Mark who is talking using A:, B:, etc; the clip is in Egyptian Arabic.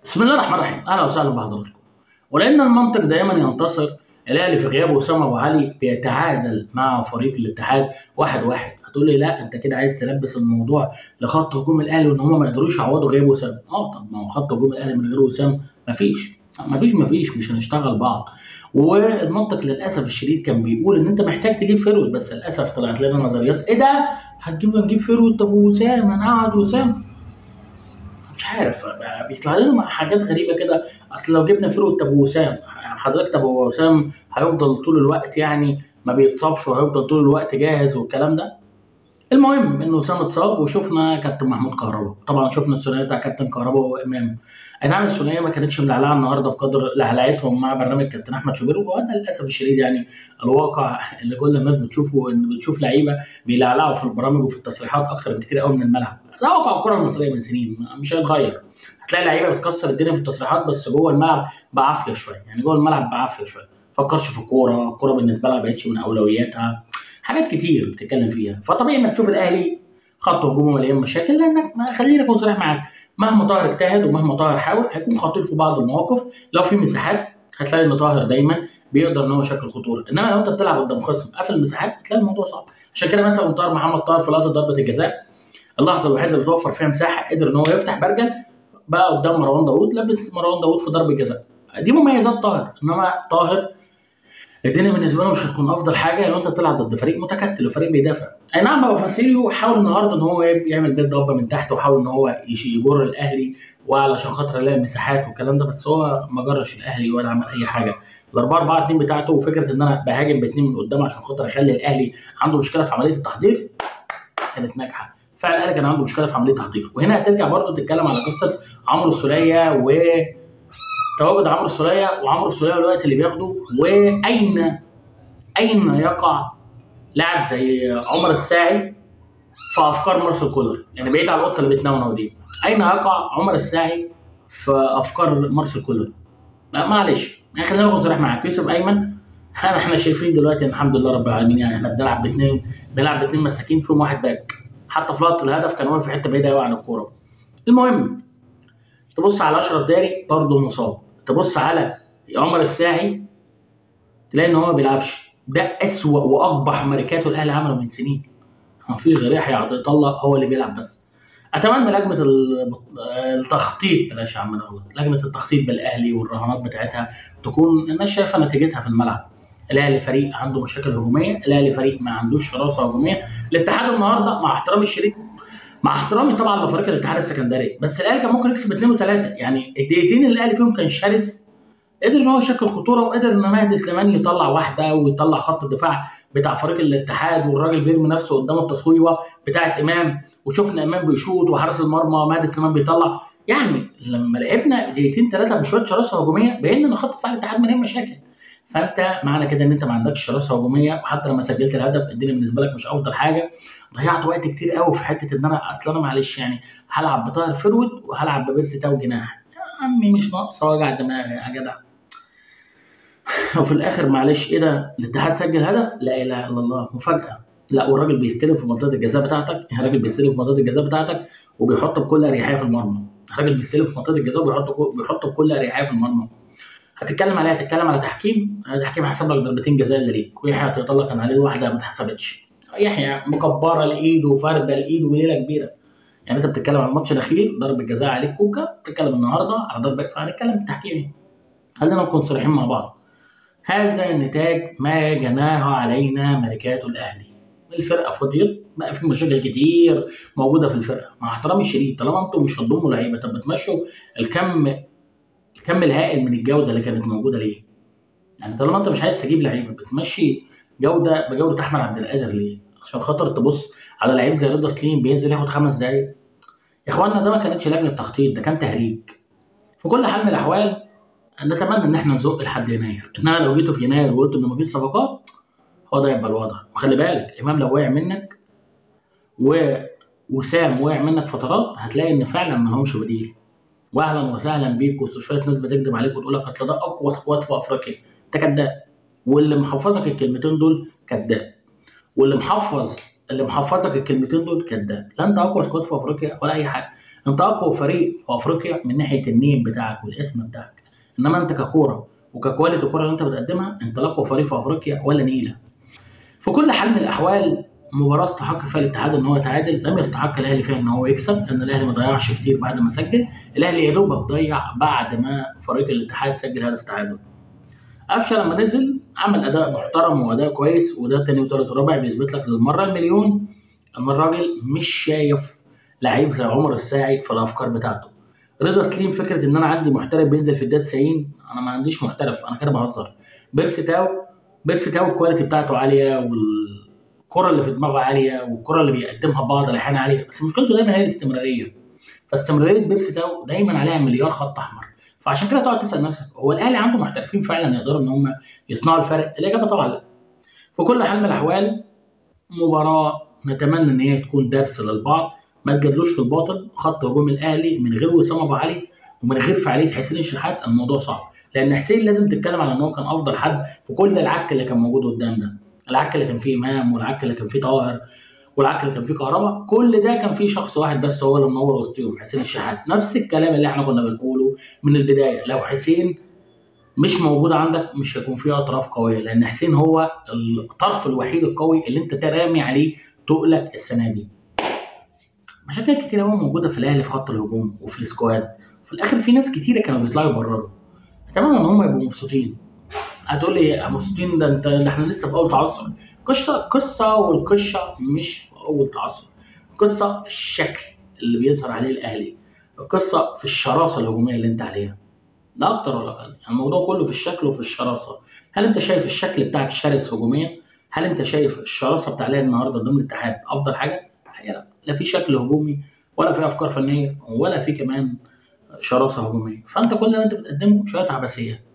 A: بسم الله الرحمن الرحيم اهلا وسهلا بحضراتكم ولان المنطق دائما ينتصر الاهلي في غياب وسام ابو علي بيتعادل مع فريق الاتحاد واحد واحد هتقول لي لا انت كده عايز تلبس الموضوع لخط هجوم الاهلي وان هم ما يقدروش يعوضوا غياب وسام اه طب ما هو خط هجوم الاهلي من غير وسام مفيش مفيش مفيش مش هنشتغل بعض والمنطق للاسف الشديد كان بيقول ان انت محتاج تجيب فيرود بس للاسف طلعت لنا نظريات ايه ده هتجيب نجيب فيرود طب وسام هنقعد وسام مش عارف بيطلع لنا حاجات غريبه كده اصل لو جبنا فيرود طب وسام حضرتك طب هو وسام هيفضل طول الوقت يعني ما بيتصابش وهيفضل طول الوقت جاهز والكلام ده المهم انه وسام اتصاب وشفنا كابتن محمود كهربا طبعا شفنا الثنائيه بتاع كابتن كهربا وامام اي نعم الثنائيه ما كانتش ملعلعه النهارده بقدر لعلعتهم مع برنامج كابتن احمد شوبير وده للاسف الشديد يعني الواقع اللي كل الناس بتشوفه ان بتشوف لعيبه بيلعلعوا في البرامج وفي التصريحات اكتر بكتير قوي من الملعب ده واقع الكره المصريه من سنين مش هيتغير هتلاقي لعيبه بتكسر الدنيا في التصريحات بس جوه الملعب بعافيه شويه يعني جوه الملعب بعافيه شويه فكرش في الكوره الكوره بالنسبه لها ما بقتش من اولوياتها حاجات كتير بتتكلم فيها فطبيعي انك تشوف الاهلي خط هجومه مليان مشاكل لانك خليني اكون صريح معاك مهما طاهر اجتهد ومهما طاهر حاول هيكون خطير في بعض المواقف لو في مساحات هتلاقي ان طاهر دايما بيقدر ان هو يشكل خطوره انما لو انت بتلعب قدام خصم قافل المساحات هتلاقي الموضوع صعب عشان كده مثلا طاهر محمد طاهر في لقطه ضربه الجزاء اللحظه الوحيده اللي توفر فيها مساحه قدر ان هو يفتح برجل بقى قدام مروان داوود لبس مروان داوود في ضربه جزاء دي مميزات طاهر انما طاهر الدنيا بالنسبه له مش هتكون افضل حاجه لو انت بتلعب ضد فريق متكتل وفريق بيدافع اي نعم بابا فاسيليو حاول النهارده ان هو يعمل بيت ضربه من تحت وحاول ان هو يجر الاهلي وعلشان خاطر يلاقي مساحات والكلام ده بس هو ما جرش الاهلي ولا عمل اي حاجه ال 4 4 2 بتاعته وفكره ان انا بهاجم باثنين من قدام عشان خاطر اخلي الاهلي عنده مشكله في عمليه التحضير كانت ناجحه فعلا الاهلي كان عنده مشكله في عمليه التحضير وهنا هترجع برضه تتكلم على قصه عمرو السوليه و تواجد عمرو السوليه وعمرو السوليه الوقت اللي بياخده واين اين يقع لاعب زي عمر الساعي في افكار مارسيل كولر يعني بعيد عن القطه اللي بتنونو دي اين يقع عمر الساعي في افكار مارسيل كولر معلش يعني خلينا نكون صريح معاك يوسف ايمن احنا احنا شايفين دلوقتي ان الحمد لله رب العالمين يعني احنا بنلعب باثنين بنلعب باثنين مساكين فيهم واحد باك حتى في لقطه الهدف كان واقف في حته بعيده قوي عن الكوره المهم تبص على اشرف داري برضه مصاب تبص على عمر الساعي تلاقي ان هو ما بيلعبش ده اسوأ واقبح ماركاته الاهلي عمله من سنين ما فيش غير يحيى عطيه الله هو اللي بيلعب بس اتمنى لجنه التخطيط بلاش يا عم نغلط لجنه التخطيط بالاهلي والرهانات بتاعتها تكون الناس شايفه نتيجتها في الملعب الاهلي فريق عنده مشاكل هجوميه الاهلي فريق ما عندوش شراسه هجوميه الاتحاد النهارده مع احترامي الشديد مع احترامي طبعا لفريق الاتحاد السكندري بس الاهلي كان ممكن يكسب اثنين وثلاثه يعني الدقيقتين اللي الاهلي فيهم كان شرس قدر ان هو يشكل خطوره وقدر ان مهدي سليمان يطلع واحده ويطلع خط الدفاع بتاع فريق الاتحاد والراجل بيرمي نفسه قدام التصويبه بتاعت امام وشفنا امام بيشوط وحارس المرمى مهدي سليمان بيطلع يعني لما لعبنا دقيقتين ثلاثه بشويه شراسه هجوميه بين ان خط دفاع الاتحاد مليان مشاكل فانت معنى كده ان انت ما عندكش شراسه هجوميه وحتى لما سجلت الهدف الدنيا بالنسبه لك مش افضل حاجه ضيعت وقت كتير قوي في حته ان انا اصل انا معلش يعني هلعب بطاهر فرود وهلعب ببيرسي تاو جناح يا عمي مش ناقصه وجع دماغ يا جدع وفي الاخر معلش ايه ده الاتحاد سجل هدف لا اله الا الله مفاجاه لا والراجل بيستلم في منطقه الجزاء بتاعتك الراجل بيستلم في منطقه الجزاء بتاعتك وبيحط بكل اريحيه في المرمى الراجل بيستلم في منطقه الجزاء وبيحط بيحط بكل اريحيه في المرمى هتتكلم عليها هتتكلم على تحكيم تحكيم حسب لك ضربتين جزاء اللي ليك ويحيى عطيه الله كان عليه واحده ما اتحسبتش يحيى مكبره الايد وفارده الايد وليله كبيره يعني انت بتتكلم على الماتش الاخير ضربه جزاء عليك كوكا بتتكلم النهارده على ضربه فهنتكلم بالتحكيم خلينا نكون صريحين مع بعض هذا نتاج ما جناه علينا ملكات الاهلي الفرقه فضيت بقى في مشاكل كتير موجوده في الفرقه مع احترامي الشديد طالما انتم مش هتضموا لعيبه طب بتمشوا الكم الكم الهائل من الجوده اللي كانت موجوده ليه؟ يعني طالما انت مش عايز تجيب لعيبه بتمشي جوده بجوده احمد عبد القادر ليه؟ عشان خاطر تبص على لعيب زي رضا سليم بينزل ياخد خمس دقايق يا اخوانا ده ما كانتش لجنه تخطيط ده كان تهريج في كل حال من الاحوال نتمنى ان احنا نزق لحد يناير انما لو جيتوا في يناير وقلت ان مفيش صفقات هو ده يبقى الوضع وخلي بالك امام لو وقع منك و وسام وقع منك فترات هتلاقي ان فعلا ما لهمش بديل واهلا وسهلا بيك وسط شويه ناس بتكذب عليك وتقول لك اصل ده اقوى سكواد في افريقيا انت كذاب واللي محفظك الكلمتين دول كذاب واللي محفظ اللي محفظك الكلمتين دول كذاب لا انت اقوى سكواد في افريقيا ولا اي حاجه انت اقوى فريق في افريقيا من ناحيه النيم بتاعك والاسم بتاعك انما انت ككوره وككواليتي الكوره اللي انت بتقدمها انت لا اقوى فريق في افريقيا ولا نيله في كل حال من الاحوال مباراه استحق فيها الاتحاد ان هو يتعادل لم يستحق الاهلي فيها ان هو يكسب لان الاهلي ما ضيعش كتير بعد ما سجل الاهلي يا دوبك ضيع بعد ما فريق الاتحاد سجل هدف تعادل قفشه لما نزل عمل اداء محترم واداء كويس وده تاني وتالت ورابع بيثبت لك للمره المليون ان الراجل مش شايف لعيب زي عمر الساعي في الافكار بتاعته رضا سليم فكره ان انا عندي محترف بينزل في الدقيقه 90 انا ما عنديش محترف انا كده بهزر بيرسي تاو بيرسي تاو الكواليتي بتاعته عاليه والكره اللي في دماغه عاليه والكره اللي بيقدمها بعض الاحيان عاليه بس مشكلته دايما هي الاستمراريه فاستمراريه بيرسي تاو دايما عليها مليار خط احمر فعشان كده تقعد تسال نفسك هو الاهلي عنده محترفين فعلا يقدروا ان هم يصنعوا الفرق؟ الاجابه طبعا لا. في كل حال من الاحوال مباراه نتمنى ان هي تكون درس للبعض ما تجادلوش في الباطل خط هجوم الاهلي من غير وسام ابو علي ومن غير فعاليه حسين الشحات الموضوع صعب لان حسين لازم تتكلم على ان هو كان افضل حد في كل العك اللي كان موجود قدام ده العك اللي كان فيه امام والعك اللي كان فيه طاهر والعك اللي كان فيه كهرباء كل ده كان فيه شخص واحد بس هو اللي منور وسطهم حسين الشحات نفس الكلام اللي احنا كنا بنقوله من البدايه لو حسين مش موجود عندك مش هيكون فيه اطراف قويه لان حسين هو الطرف الوحيد القوي اللي انت ترامي عليه تقلك السنه دي مشاكل كتير قوي موجوده في الاهلي في خط الهجوم وفي السكواد في الاخر في ناس كتيره كانوا بيطلعوا يبرروا اتمنى ان هم يبقوا مبسوطين هتقول لي مبسوطين ده انت ده احنا لسه في اول تعثر قصه قصه والقشه مش في اول تعثر قصه في الشكل اللي بيظهر عليه الاهلي القصه في الشراسه الهجوميه اللي انت عليها لا اكتر ولا اقل يعني الموضوع كله في الشكل وفي الشراسه هل انت شايف الشكل بتاعك شرس هجوميا هل انت شايف الشراسه بتاع الاهلي النهارده ضمن الاتحاد افضل حاجه الحقيقه لا لا في شكل هجومي ولا في افكار فنيه ولا في كمان شراسه هجوميه فانت كل اللي انت بتقدمه شويه عبثيات